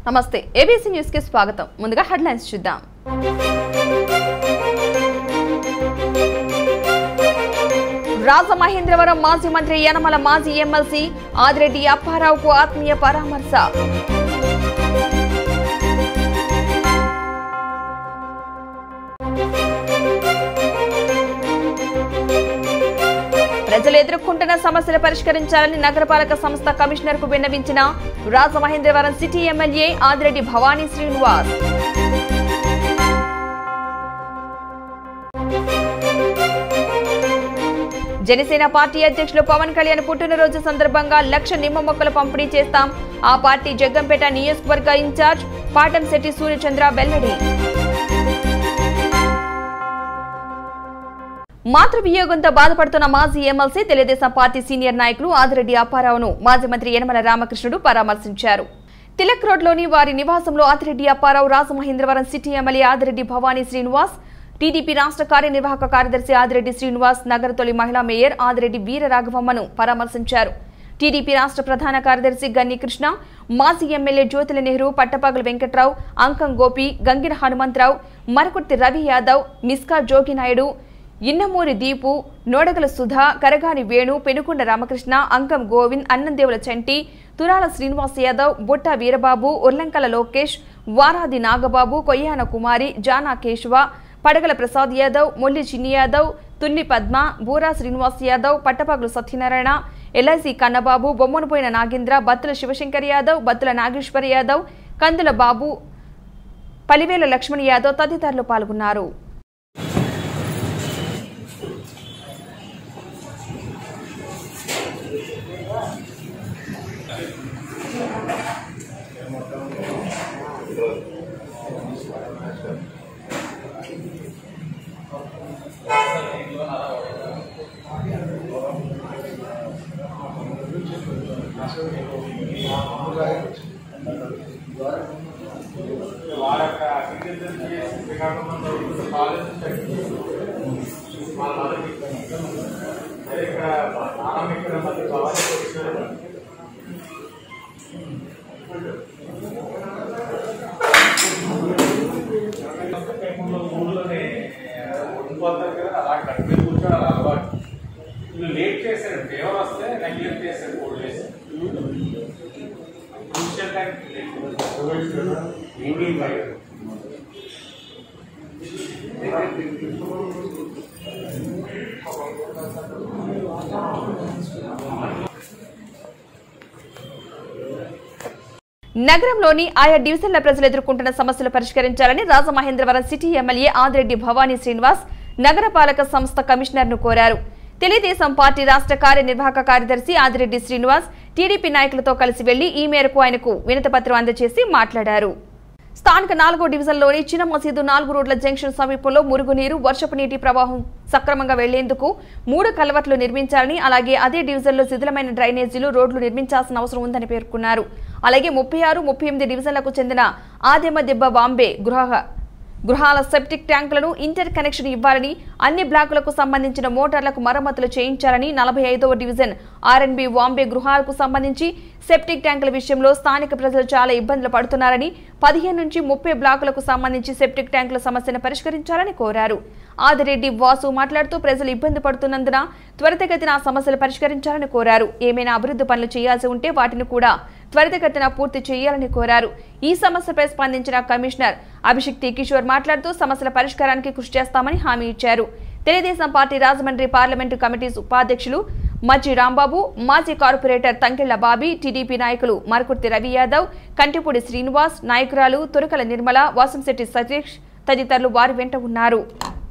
నమస్తే ABC news కి స్వాగతం ముందుగా హెడ్లైన్స్ చూద్దాం రాజమహేంద్రవరం మాజీ మంత్రి యనమల మాజీ ఎమ్మెల్సీ ఆదిరెడ్డి అప్పారావుకు ఆత్మీయ పరామర్శ ప్రజలు ఎదుర్కొంటున్న సమస్యలు పరిష్కరించాలని నగరపాలక సంస్థ కమిషనర్ కు విన్నవించిన Rajamahendravaram city MLA Adireddy Bhavani Srinivas Janasena party అధ్యక్షులు పవన్ కళ్యాణ్ పుట్టినరోజు సందర్భంగా లక్ష నిమ్మ మొక్కలు పంపిణీ చేస్తాం ఆ పార్టీ జగ్గంపేట నియోజకవర్గ ఇన్ఛార్జ్ పాటంశెట్టి సూర్యచంద్ర వెల్లడి మాతృవియోగంతో బాధపడుతున్న మాజీ ఎమ్మెల్సీ తెలుగుదేశం పార్టీ సీనియర్ నాయకులు ఆదిరెడ్డి అప్పారావును మాజీ మంత్రి యనమల రామకృష్ణుడు పరామర్శించారు తిలక్ రోడ్లోని వారి నివాసంలో Adireddy Apparao Rajamahendravaram city MLA Adireddy Bhavani Srinivas TDP రాష్ట్ర కార్యనిర్వాహక కార్యదర్శి ఆదిరెడ్డి శ్రీనివాస్ నగర తొలి మహిళా మేయర్ ఆదిరెడ్డి వీర రాఘవమ్మను పరామర్శించారు టీడీపీ రాష్ట్ర ప్రధాన కార్యదర్శి గన్ని కృష్ణ మాజీ ఎమ్మెల్యే జ్యోతుల నెహ్రూ పట్టపగల వెంకట్రావు అంకం గోపి గంగిన హనుమంతరావు మరకుర్తి రవి యాదవ్ మిస్కా జోగినాయుడు ఇన్నమూరి దీపు నోడగల సుధా కరగాని వేణు పెనుకొండ రామకృష్ణ అంకం గోవింద్ అన్నందేవుల చంటి తురాల శ్రీనివాస్ యాదవ్ బుట్ట వీరబాబు ఉర్లంకల లోకేష్ వారాది నాగబాబు కొయ్యాన కుమారి జానా కేశవ పడగల ప్రసాద్ యాదవ్ మొల్లి చిన్ని యాదవ్ తుల్లి పద్మ బూరా శ్రీనివాస్ యాదవ్ పట్టపగలు సత్యనారాయణ ఎల్ఐసి కన్నబాబు బొమ్మనుపోయిన నాగేంద్ర బత్తుల శివశంకర్ యాదవ్ బత్తుల నాగేశ్వర్ యాదవ్ కందుల బాబు పలివేల లక్ష్మణ్ యాదవ్ తదితరులు పాల్గొన్నారు వాళ్ళ యొక్క అగ్రికల్చర్ చేసి కాకుండా కాలేజ్ వాళ్ళ వాళ్ళకి అదే ఇక్కడ నాన్న ఇక్కడ మళ్ళీ భవానీ వచ్చారు ఊళ్ళోనే ఉండిపోతారు కదా అలా కట్టి కూర్చోడం అలా అలవాటు వీళ్ళు లేట్ చేశారు ఫేవర్ వస్తే నెగ్లెక్ట్ చేశారు four days crucial time evening five నగరంలోని ఆయా డివిజన్ల ప్రజలు ఎదుర్కొంటున్న సమస్యలు పరిష్కరించాలని రాజమహేంద్రవరం సిటీ ఎమ్మెల్యే ఆదిరెడ్డి భవానీ శ్రీనివాస్ నగరపాలక సంస్థ కమిషనర్ను కోరారు తెలుగుదేశం పార్టీ రాష్ట్ర కార్యనిర్వాహక కార్యదర్శి ఆదిరెడ్డి శ్రీనివాస్ టీడీపీ నాయకులతో కలిసి వెళ్లి ఈ మేరకు ఆయనకు వినతిపత్రం అందజేసి మాట్లాడారు స్థానిక నాలుగో డివిజన్లోని చిన్న మసీదు నాలుగు రోడ్ల జంక్షన్ సమీపంలో మురుగునీరు వర్షపు నీటి ప్రవాహం సక్రమంగా వెళ్లేందుకు మూడు కలవట్లు నిర్మించాలని అలాగే అదే డివిజన్లో శిథిలమైన డ్రైనేజీలు రోడ్లు నిర్మించాల్సిన అవసరం ఉందని పేర్కొన్నారు అలాగే ముప్పై ఆరు ముప్పై ఎనిమిది డివిజన్లకు చెందిన ఆదిమ దెబ్బ బాంబే గృహ గృహాల సెప్టిక్ ట్యాంకులను ఇంటర్ కనెక్షన్ ఇవ్వాలని అన్ని బ్లాకులకు సంబంధించిన మోటార్లకు మరమ్మతులు చేయించాలని నలభై ఐదవ డివిజన్ ఆర్ఎన్బి వాంబే గృహాలకు సంబంధించి సెప్టిక్ ట్యాంకుల విషయంలో స్థానిక ప్రజలు చాలా ఇబ్బందులు పడుతున్నారని పదిహేను నుంచి ముప్పై బ్లాకులకు సంబంధించి సెప్టిక్ ట్యాంకుల సమస్యను పరిష్కరించాలని కోరారు ఆదిరెడ్డి వాసు మాట్లాడుతూ ప్రజలు ఇబ్బంది పడుతున్నందున త్వరితగతిన ఆ సమస్యలు పరిష్కరించాలని కోరారు ఏమైనా అభివృద్ధి పనులు చేయాల్సి ఉంటే వాటిని కూడా త్వరితగతిన పూర్తి చేయాలని కోరారు ఈ సమస్యపై స్పందించిన కమిషనర్ అభిషేక్ టి కిషోర్ మాట్లాడుతూ సమస్యల పరిష్కారానికి కృషి చేస్తామని హామీ ఇచ్చారు Telugu Desam party Rajahmundry parliament committee ఉపాధ్యక్షులు మజ్జి రాంబాబు మాజీ కార్పొరేటర్ తంకెళ్ల బాబీ టీడీపీ నాయకులు మరకుర్తి రవి యాదవ్ కంటిపూడి శ్రీనివాస్ నాయకురాలు తురకల నిర్మల వాసంశెట్టి సతీష్ తదితరులు వారి వెంట ఉన్నారు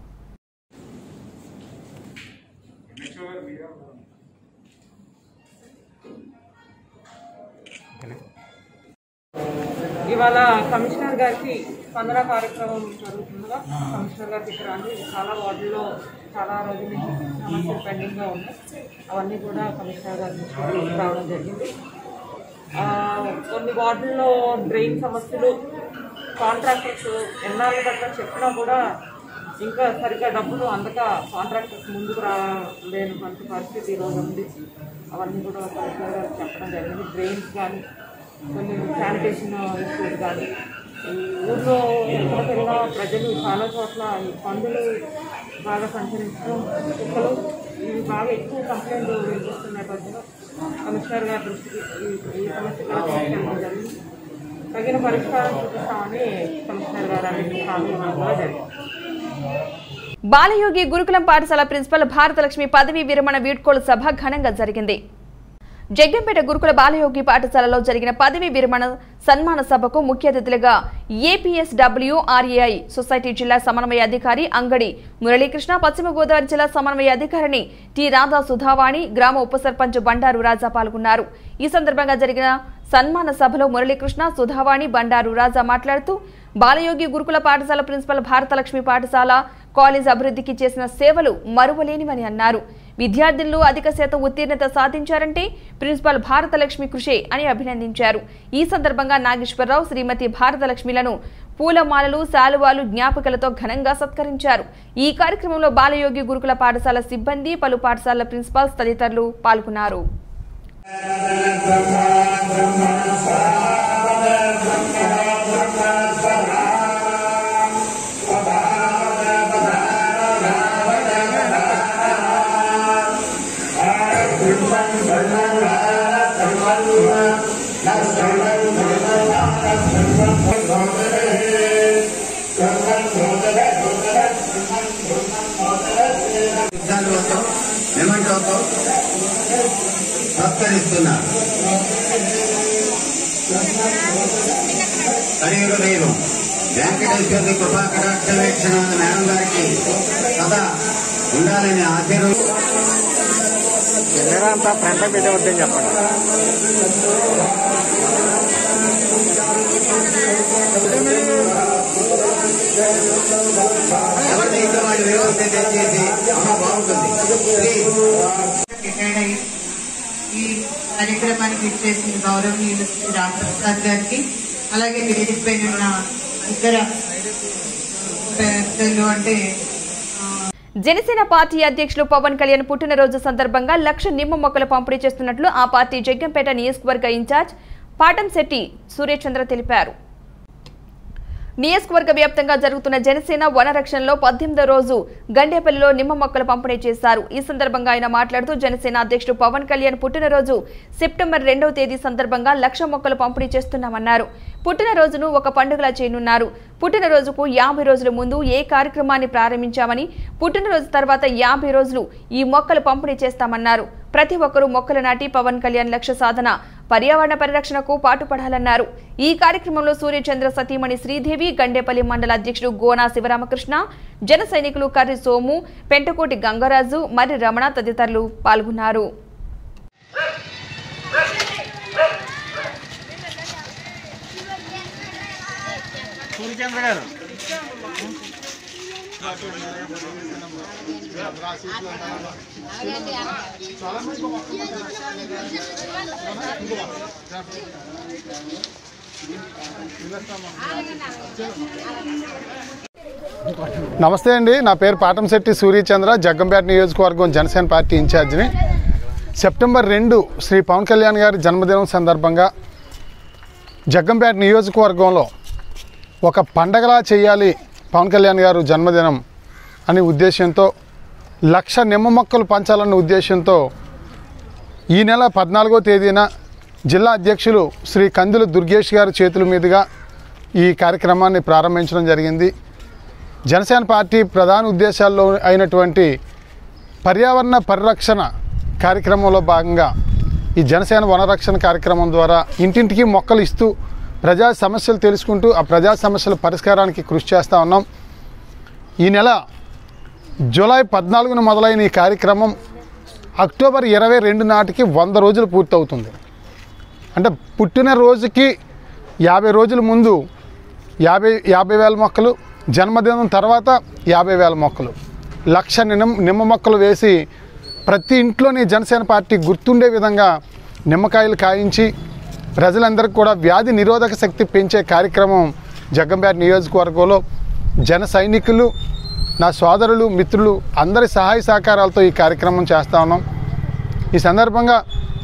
ఇవాళ కమిషనర్ గారికి స్పందన కార్యక్రమం జరుగుతుందిగా కమిషనర్ గారికి ఇక్కడ రండి చాలా వార్డుల్లో చాలా రోజుల నుంచి సమస్యలు పెండింగ్గా ఉన్నాయి అవన్నీ కూడా కమిషనర్ గారి దృష్టికి రావడం జరిగింది ఆ, కొన్ని వార్డుల్లో డ్రైన్ సమస్యలు కాంట్రాక్టర్స్ ఎన్నాళ్ళు గట్రా చెప్పినా కూడా ఇంకా సరిగ్గా డబ్బులు అందక కాంట్రాక్టర్స్ ముందుకు రాలేనటువంటి పరిస్థితి ఈరోజు ఉంది అవన్నీ కూడా కలెక్టర్ గారు చెప్పడం జరిగింది డ్రైన్స్ కానీ కొన్ని శానిటేషన్ ఇష్యూస్ కానీ ఈ ఊర్లో ఎక్కడికి వెళ్ళినా ప్రజలు చాలా చోట్ల ఈ పందులు బాగా సంచరించడం కుక్కలు ఇవి బాగా ఎక్కువ కంప్లైంట్ వినిపిస్తున్న నేపథ్యంలో కమిషనర్ గారి దృష్టికి ఈ- ఈ సమస్య కూడా తీసుకెళ్ళడం జరిగింది తగిన పరిష్కారం చూపిస్తామని కమిషనర్ గారు అన్ని హామీ ఇవ్వడం కూడా జరిగింది బాలయోగి గురుకులం పాఠశాల ప్రిన్సిపల్ భారతలక్ష్మి పదవీ విరమణ వీడ్కోలు సభ ఘనంగా జరిగింది జగ్గంపేట గురుకుల బాలయోగి పాఠశాలలో జరిగిన పదవీ విరమణ సన్మాన సభకు ముఖ్య అతిథులుగా ఏపీఎస్డబ్ల్యూఆర్ఏఐ సొసైటీ జిల్లా సమన్వయ అధికారి అంగడి మురళీకృష్ణ పశ్చిమ గోదావరి జిల్లా సమన్వయ అధికారిని టి రాధా సుధావాణి గ్రామ ఉప సర్పంచ్ బండారు రాజా పాల్గొన్నారు ఈ సందర్భంగా జరిగిన సన్మాన సభలో మురళీకృష్ణ సుధావాణి బండారు రాజా మాట్లాడుతూ బాలయోగి గురుకుల పాఠశాల ప్రిన్సిపల్ భారతలక్ష్మి పాఠశాల కాలేజ్ అభివృద్ధికి చేసిన సేవలు మరువలేనివని అన్నారు విద్యార్థులు అధిక శాతం ఉత్తీర్ణత సాధించారంటే ప్రిన్సిపల్ భారతలక్ష్మి కృషే అని అభినందించారు ఈ సందర్భంగా నాగేశ్వరరావు శ్రీమతి భారతలక్ష్మిలను పూలమాలలు శాలువాలు జ్ఞాపికలతో ఘనంగా సత్కరించారు ఈ కార్యక్రమంలో బాలయోగి గురుకుల పాఠశాల సిబ్బంది పలు పాఠశాలల ప్రిన్సిపాల్స్ తదితరులు పాల్గొన్నారు విద్యార్థులతో మెమంటోతో సత్కరిస్తున్నారు మరియు నేను వెంకటేశ్వరి కృపా కటాక్ష వీక్షణ మేడం గారికి సదా ఉండాలని ఆశీర్వ కెమెరా అంతా ఫ్రంట్ పెట్టవద్దని చెప్పండి ఎవరిని ఇంకా వాళ్ళు వ్యవస్థ చేసి అమ్మ బాగుంటుంది ప్లీజ్ రిటైర్డ్ అయ్యి ఈ కార్యక్రమానికి ఇచ్చేసిన గౌరవనీయులు శ్రీ రామప్రసాద్ గారికి అలాగే వేదిక పైన ఉన్న ఇతర పెద్దలు అంటే జనసేన పార్టీ అధ్యక్షులు పవన్ కళ్యాణ్ పుట్టినరోజు సందర్భంగా లక్ష నిమ్మ మొక్కలు పంపిణీ చేస్తున్నట్లు ఆ పార్టీ జగ్గంపేట నియోజకవర్గ ఇన్ఛార్జ్ పాటంశెట్టి సూర్యచంద్ర తెలిపారు నియోజకవర్గ వ్యాప్తంగా జరుగుతున్న జనసేన వనరక్షణలో పద్దెనిమిదో రోజు గండేపల్లిలో నిమ్మ మొక్కలు పంపిణీ చేశారు ఈ సందర్భంగా ఆయన మాట్లాడుతూ జనసేన అధ్యక్షుడు పవన్ కళ్యాణ్ పుట్టినరోజు సెప్టెంబర్ రెండవ తేదీ సందర్భంగా లక్ష మొక్కలు పంపిణీ చేస్తున్నామన్నారు పుట్టినరోజును ఒక పండుగలా చేయనున్నారు పుట్టినరోజుకు యాభై రోజుల ముందు ఏ కార్యక్రమాన్ని ప్రారంభించామని పుట్టినరోజు తర్వాత యాభై రోజులు ఈ మొక్కలు పంపిణీ చేస్తామన్నారు ప్రతి ఒక్కరూ మొక్కలు నాటి పవన్ కళ్యాణ్ లక్ష్య సాధన పర్యావరణ పరిరక్షణకు పాటుపడాలన్నారు ఈ కార్యక్రమంలో సూర్యచంద్ర సతీమణి శ్రీదేవి గండేపల్లి మండల అధ్యక్షుడు గోనా శివరామకృష్ణ జన సైనికులు కర్రి సోము పెంటకోటి గంగరాజు మర్రి రమణ తదితరులు పాల్గొన్నారు సూర్యచంద్ర గారు నమస్తే అండి నా పేరు పాటంశెట్టి సూర్యచంద్ర జగ్గంపేట నియోజకవర్గం జనసేన పార్టీ ఇన్ఛార్జిని సెప్టెంబర్ రెండు శ్రీ పవన్ కళ్యాణ్ గారి జన్మదినం సందర్భంగా జగ్గంపేట నియోజకవర్గంలో ఒక పండగలా చేయాలి పవన్ కళ్యాణ్ గారు జన్మదినం అనే ఉద్దేశంతో లక్ష నిమ్మ మొక్కలు పంచాలన్న ఉద్దేశంతో ఈ నెల పద్నాలుగో తేదీన జిల్లా అధ్యక్షులు శ్రీ కందులు దుర్గేష్ గారి చేతుల మీదుగా ఈ కార్యక్రమాన్ని ప్రారంభించడం జరిగింది జనసేన పార్టీ ప్రధాన ఉద్దేశాల్లో అయినటువంటి పర్యావరణ పరిరక్షణ కార్యక్రమంలో భాగంగా ఈ జనసేన వనరక్షణ కార్యక్రమం ద్వారా ఇంటింటికి మొక్కలు ఇస్తూ ప్రజా సమస్యలు తెలుసుకుంటూ ఆ ప్రజా సమస్యల పరిష్కారానికి కృషి చేస్తూ ఉన్నాం ఈ నెల జూలై పద్నాలుగున మొదలైన ఈ కార్యక్రమం అక్టోబర్ ఇరవై రెండు నాటికి వంద రోజులు పూర్తవుతుంది అంటే పుట్టినరోజుకి యాభై రోజుల ముందు యాభై యాభై వేల మొక్కలు జన్మదినం తర్వాత యాభై వేల మొక్కలు లక్ష నిమ్మ నిమ్మ మొక్కలు వేసి ప్రతి ఇంట్లోని జనసేన పార్టీ గుర్తుండే విధంగా నిమ్మకాయలు కాయించి ప్రజలందరికీ కూడా వ్యాధి నిరోధక శక్తి పెంచే కార్యక్రమం జగ్గంపేట నియోజకవర్గంలో జన సైనికులు నా సోదరులు మిత్రులు అందరి సహాయ సహకారాలతో ఈ కార్యక్రమం చేస్తా ఉన్నాం ఈ సందర్భంగా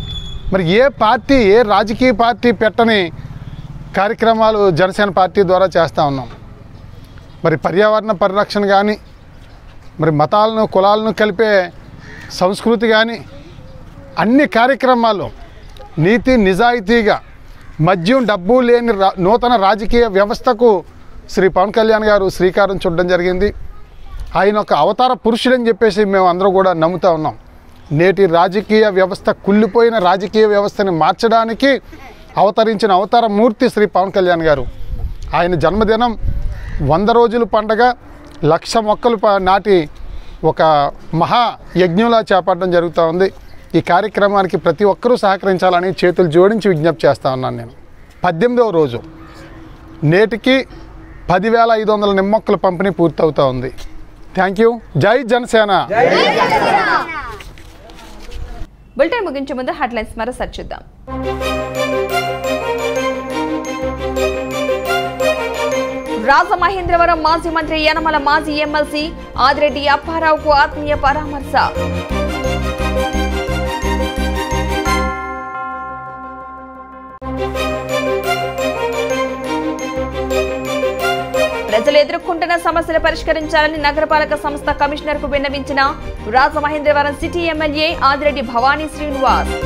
మరి ఏ పార్టీ ఏ రాజకీయ పార్టీ పెట్టని కార్యక్రమాలు జనసేన పార్టీ ద్వారా చేస్తూ ఉన్నాం మరి పర్యావరణ పరిరక్షణ కానీ మరి మతాలను కులాలను కలిపే సంస్కృతి కానీ అన్ని కార్యక్రమాలు నీతి నిజాయితీగా మద్యం డబ్బు లేని రా- నూతన రాజకీయ వ్యవస్థకు శ్రీ పవన్ కళ్యాణ్ గారు శ్రీకారం చుట్టడం జరిగింది ఆయన ఒక అవతార పురుషుడని చెప్పేసి మేము అందరూ కూడా నమ్ముతా ఉన్నాం నేటి రాజకీయ వ్యవస్థ కుళ్ళిపోయిన రాజకీయ వ్యవస్థని మార్చడానికి అవతరించిన అవతార మూర్తి శ్రీ పవన్ కళ్యాణ్ గారు ఆయన జన్మదినం వంద రోజుల పండగ లక్ష మొక్కలు ప- నాటి ఒక మహా యజ్ఞంలా చేపట్టడం జరుగుతూ ఉంది ఈ కార్యక్రమానికి ప్రతి ఒక్కరూ సహకరించాలని చేతులు జోడించి విజ్ఞప్తి చేస్తా ఉన్నాను నేను పద్దెనిమిదవ రోజు నేటికి పదివేల ఐదు వందల నిమ్మొక్కల పంపిణీ పూర్తవుతూ ఉంది థ్యాంక్ యూ జై జనసేన బులెటిన్ ముగించే ముందు హెడ్లైన్స్ మరోసారి చూద్దాం రాజమహేంద్రవరం మాజీ మంత్రి యనమల మాజీ ఎమ్మెల్సీ ఆదిరెడ్డి అప్పారావుకు ఆత్మీయ పరామర్శ ప్రజలు ఎదుర్కొంటున్న సమస్యలు పరిష్కరించాలని నగరపాలక సంస్థ కమిషనర్ కు విన్నవించిన Rajamahendravaram city MLA Adireddy Bhavani Srinivas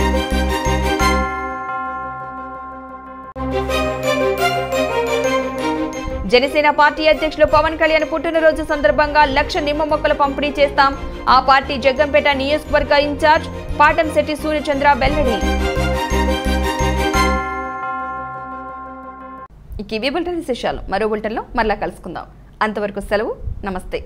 Janasena party అధ్యక్షులు పవన్ కళ్యాణ్ పుట్టినరోజు సందర్భంగా లక్ష నిమ్మ మొక్కలు పంపిణీ చేస్తాం ఆ పార్టీ జగ్గంపేట నియోజకవర్గ ఇన్ఛార్జ్ పాటంశెట్టి సూర్యచంద్ర వెల్లడి ఇక ఇవి బులెటిన్ విశేషాలు మరో బులెటిన్లో మరలా కలుసుకుందాం అంతవరకు సెలవు నమస్తే